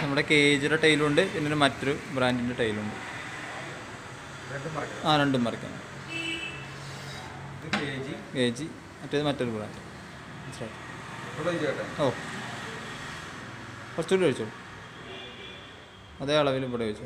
നമ്മുടെ കേജിയുടെ ടൈലുണ്ട് പിന്നെ ഒരു മറ്റൊരു ബ്രാൻഡിൻ്റെ ടൈലുണ്ട് രണ്ടും മറക്കണം ആ രണ്ടും മറിക്കാം ഇത് കെ ജി കേജി മറ്റേത് മറ്റൊരു ബ്രാൻഡ് മനസ്സിലായി ഇവിടെ ചേട്ടൻ ഓ കുറച്ചുകൂടി കഴിച്ചോളൂ അതേ അളവിൽ ഇവിടെ കഴിച്ചു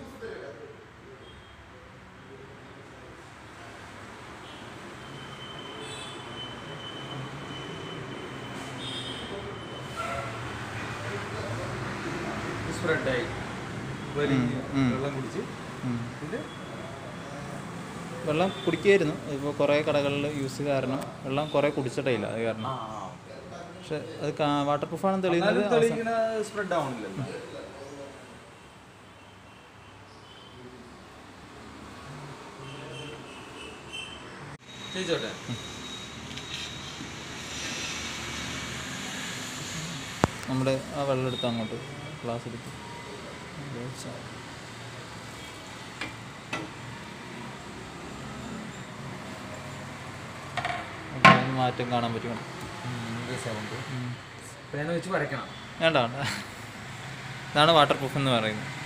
സ്പ്രെഡായി വലിയ ഉം. വെള്ളം കുടിച്ച് ഉം. ഇത് വെള്ളം കുടിക്കുമായിരുന്നു ഇപ്പോൾ കുറേ കടകളിൽ യൂസ് കാരണം വെള്ളം കുറേ കുടിച്ചിട്ടില്ല അത് കാരണം പക്ഷെ അത് വാട്ടർ പ്രൂഫാണെന്ന് തെളിയുന്നത് എന്നാലും അവസാനം- തെളിയിക്കണ സ്പ്രെഡ് ആവണില്ലല്ലോ ചേച്ചോട്ടെ നമ്മുടെ ആ വെള്ളം എടുത്ത് അങ്ങോട്ട് ഗ്ലാസ് എടുത്ത് ഉപയോഗിച്ചാൽ അപ്പോൾ അതിന് മാറ്റം കാണാൻ പറ്റും സൗണ്ട് പേന വെച്ച് വരയ്ക്കണം വേണ്ട വേണ്ട ഇതാണ് വാട്ടർ പ്രൂഫ് എന്ന് പറയുന്നത്